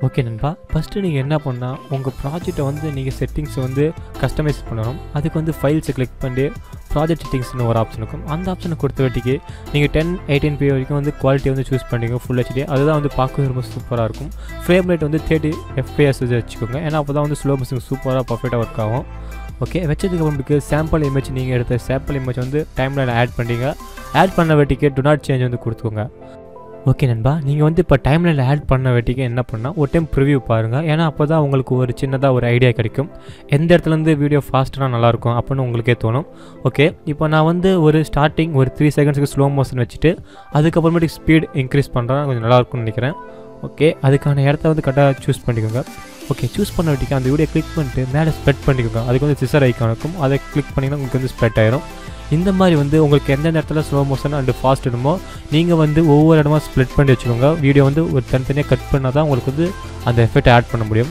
okay நண்பா first நீங்கள் என்ன பண்ணால் உங்கள் ப்ராஜெக்ட்டை வந்து நீங்கள் செட்டிங்ஸை வந்து கஸ்டமைஸ் பண்ணணும் அதுக்கு வந்து ஃபைல்ஸை கிளிக் பண்ணி ப்ராஜெக்ட் செட்டிங்ஸ்னு ஒரு ஆப்ஷன் இருக்கும் அந்த ஆப்ஷனை கொடுத்த வட்டிக்கு நீங்கள் டென் எயிட்டீன் பி வரைக்கும் வந்து குவாலிட்டி வந்து சூஸ் பண்ணிங்க ஃபுல் ஹெச்டி அதுதான் வந்து பார்க்கவே ரொம்ப சூப்பராக இருக்கும் ஃப்ரேம் ரேட் வந்து தேர்ட்டி எஃப்பிஎஸ் வச்சுக்கோங்க ஏன்னா அப்போ தான் வந்து ஸ்லோ மோஷன் சூப்பராக பர்ஃபெக்டாக ஒர்க் ஆகும் ஓகே வச்சதுக்கு அப்புறமேட்டுக்கு சாம்பிள் இமேஜ் நீங்கள் எடுத்த சாம்பிள் இமேஜ் வந்து டைம்லைன் ஆட் பண்ணிங்க ஆட் பண்ண வட்டிக்கு டு நாட் சேஞ்ச் வந்து கொடுத்துக்கோங்க ஓகே நண்பா நீங்கள் வந்து இப்போ டைம்லைனில் ஆட் பண்ண வட்டிக்கு என்ன பண்ணால் ஒரு டைம் ப்ரிவ்யூ பாருங்கள் ஏன்னா அப்போ தான் உங்களுக்கு ஒரு சின்னதாக ஒரு ஐடியா கிடைக்கும் எந்த இடத்துலேருந்து வீடியோ ஃபாஸ்ட்டாக நல்லாயிருக்கும் அப்படின்னு உங்களுக்கே தோணும் ஓகே இப்போ நான் வந்து ஒரு ஸ்டார்டிங் ஒரு த்ரீ செகண்ட்ஸுக்கு ஸ்லோ மோஷன் வச்சுட்டு அதுக்கப்புறமேட்டுக்கு ஸ்பீட் இன்க்ரீஸ் பண்ணுறேன் கொஞ்சம் நல்லாயிருக்கும்னு நினைக்கிறேன் ஓகே அதுக்கான இடத்த வந்து கரெக்டாக சூஸ் பண்ணிக்கோங்க ஓகே சூஸ் பண்ண வட்டிக்கு அந்த வீடியோ கிளிக் பண்ணிட்டு மேலே ஸ்ப்ரெட் பண்ணிக்கோங்க அதுக்கு வந்து சிசர் ஐக்கான் இருக்கும் அதை கிளிக் பண்ணிங்கன்னா உங்களுக்கு வந்து ஸ்ப்ரெட் ஆயிரும் இந்த மாதிரி வந்து உங்களுக்கு எந்த நேரத்தில் ஸ்லோ மோஷன் அண்டு ஃபாஸ்ட் இடமோ நீங்கள் வந்து ஒவ்வொரு இடமா ஸ்ப்ளிட் பண்ணி வச்சுக்கோங்க வீடியோ வந்து ஒரு தனித்தனியாக கட் பண்ணால் தான் உங்களுக்கு வந்து அந்த எஃபெக்ட் ஆட் பண்ண முடியும்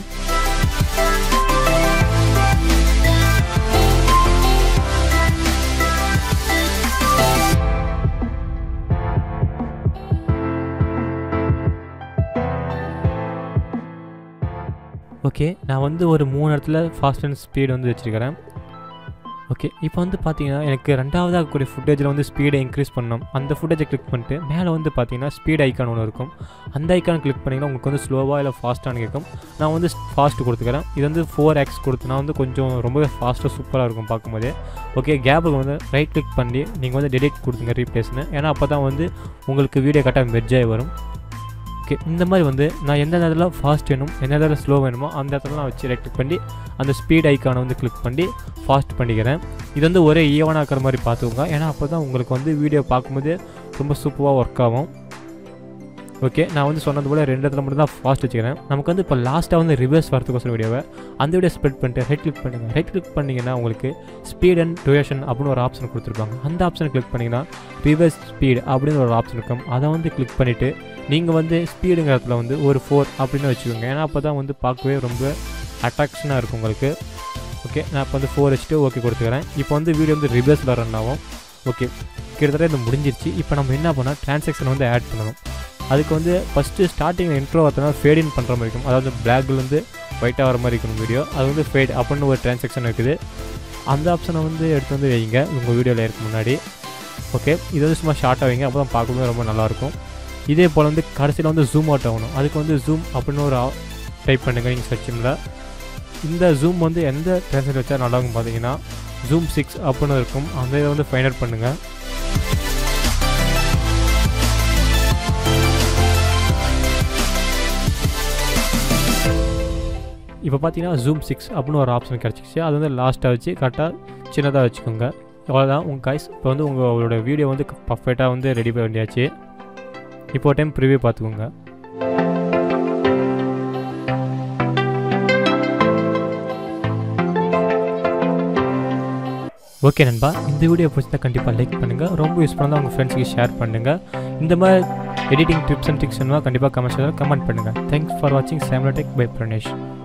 ஓகே நான் வந்து ஒரு மூணு இடத்துல ஃபாஸ்ட் அண்ட் ஸ்பீட் வந்து வச்சுருக்கிறேன் ஓகே இப்போ வந்து பார்த்தீங்கன்னா எனக்கு ரெண்டாவதாக கூடிய ஃபுட்டேஜில் வந்து ஸ்பீடை இன்க்ரீஸ் பண்ணணும் அந்த ஃபுட்டேஜை கிளிக் பண்ணிட்டு மேலே வந்து பார்த்தீங்கன்னா ஸ்பீட் ஐக்கான் ஒன்று இருக்கும் அந்த ஐக்கான் கிளிக் பண்ணிங்கன்னா உங்களுக்கு வந்து ஸ்லோவாக இல்லை ஃபாஸ்ட்டானு கேட்கும் நான் வந்து ஃபாஸ்ட் கொடுத்துக்கிறேன் இது வந்து ஃபோர் எக்ஸ் கொடுத்தனா வந்து கொஞ்சம் ரொம்பவே ஃபாஸ்ட்டாக சூப்பராக இருக்கும் பார்க்கும்போதே ஓகே கேப்புக்கு வந்து ரைட் கிளிக் பண்ணி நீங்கள் வந்து டெலிட் கொடுத்துங்க ரீப்ளேஸ்னு ஏன்னா அப்போ தான் வந்து உங்களுக்கு வீடியோ கரெக்டாக மெர்ஜாகி வரும் ஓகே இந்த மாதிரி வந்து நான் எந்த நேரத்தில் ஃபாஸ்ட் வேணும் எந்த நேரத்தில் ஸ்லோ வேணுமோ அந்த இடத்துல நான் வச்சு ரெக்ட் பண்ணி அந்த ஸ்பீட் ஐக்கானை வந்து கிளிக் பண்ணி ஃபாஸ்ட் பண்ணிக்கிறேன் இது வந்து ஒரே ஈவனாக இருக்கிற மாதிரி பார்த்துக்கோங்க ஏன்னா அப்போ தான் உங்களுக்கு வந்து வீடியோ பார்க்கும்போது ரொம்ப சூப்பராக ஒர்க் ஆகும் ஓகே நான் வந்து சொன்னது போல் ரெண்டு இடத்துல மட்டும் தான் ஃபாஸ்ட் வச்சுக்கிறேன் நமக்கு வந்து இப்போ லாஸ்ட்டாக வந்து ரிவர்ஸ் வரதுக்கோசரம் வீடியோவை அந்த வீடியோ ஸ்ப்ரெட் பண்ணிட்டு ரைட் கிளிக் பண்ணுங்கள் ரைட் கிளிக் பண்ணிங்கன்னா உங்களுக்கு ஸ்பீட் அண்ட் டூரேஷன் அப்படின்னு ஒரு ஆப்ஷன் கொடுத்துருப்பாங்க அந்த ஆப்ஷனை கிளிக் பண்ணிங்கன்னா ரிவர்ஸ் ஸ்பீட் அப்படின்னு ஒரு ஆப்ஷன் இருக்கும் அதை வந்து கிளிக் பண்ணிவிட்டு நீங்கள் வந்து ஸ்பீடுங்கிற இடத்துல வந்து ஒரு ஃபோர் அப்படின்னு வச்சுக்கோங்க ஏன்னா அப்போ தான் வந்து பார்க்கவே ரொம்ப அட்ராக்ஷனாக இருக்கும் உங்களுக்கு ஓகே நான் இப்போ வந்து ஃபோர் வச்சுட்டு ஓகே கொடுத்துக்கிறேன் இப்போ வந்து வீடியோ வந்து ரிவர்ஸில் ரன் ஆகும் ஓகே கிட்டத்தட்ட இது முடிஞ்சிருச்சு இப்போ நம்ம என்ன பண்ணால் ட்ரான்சாக்ஷன் வந்து ஆட் பண்ணணும் அதுக்கு வந்து ஃபஸ்ட்டு ஸ்டார்டிங் இன்ட்ரோ பார்த்தோன்னா ஃபேட் இன் பண்ணுற மாதிரி இருக்கும் அதாவது பிளாக்லேருந்து ஒயிட்டாக வர மாதிரி இருக்கணும் வீடியோ அது வந்து ஃபேட் அப்படின்னு ஒரு ட்ரான்சாக்ஷன் இருக்குது அந்த ஆப்ஷனை வந்து எடுத்து வந்து வைங்க உங்கள் வீடியோவில் இருக்க முன்னாடி ஓகே இது வந்து சும்மா ஷார்ட்டாக வைங்க அப்போ தான் பார்க்கும்போது ரொம்ப நல்லாயிருக்கும் இதே போல் வந்து கடைசியில் வந்து ஜூம் அவுட் ஆகணும் அதுக்கு வந்து ஜூம் அப்படின்னு ஒரு டைப் பண்ணுங்கள் நீங்கள் சர்ச்சிங்கில் இந்த ஜூம் வந்து எந்த ட்ரான்ஸ்லேட் வச்சா நல்லாகும் பார்த்தீங்கன்னா ஜூம் சிக்ஸ் அப்படின்னு இருக்கும் அந்த இதை வந்து ஃபைண்ட் அவுட் பண்ணுங்கள் இப்போ பார்த்தீங்கன்னா ஜூம் சிக்ஸ் அப்படின்னு ஒரு ஆப்ஷன் கிடச்சிச்சு அது வந்து லாஸ்ட்டாக வச்சு கரெக்டாக சின்னதாக வச்சுக்கோங்க அவ்வளோதான் உங்கள் காய்ஸ் இப்போ வந்து உங்களோட வீடியோ வந்து பர்ஃபெக்டாக வந்து ரெடி பண்ண வேண்டியாச்சு இப்போ டைம் ப்ரிவியூ பார்த்துக்கோங்க ஓகே நண்பா இந்த வீடியோ பிடிச்சா கண்டிப்பாக லைக் பண்ணுங்கள் ரொம்ப யூஸ் பண்ணால் உங்கள் ஃப்ரெண்ட்ஸுக்கு ஷேர் பண்ணுங்கள் இந்த மாதிரி எடிட்டிங் டிப்ஸ் அண்ட் ட்ரிக்ஸ் கண்டிப்பாக கமெண்ட்ஸில் கமெண்ட் பண்ணுங்கள் தேங்க்ஸ் ஃபார் வாட்சிங் சாம்லோடெக் பை பிரணேஷ்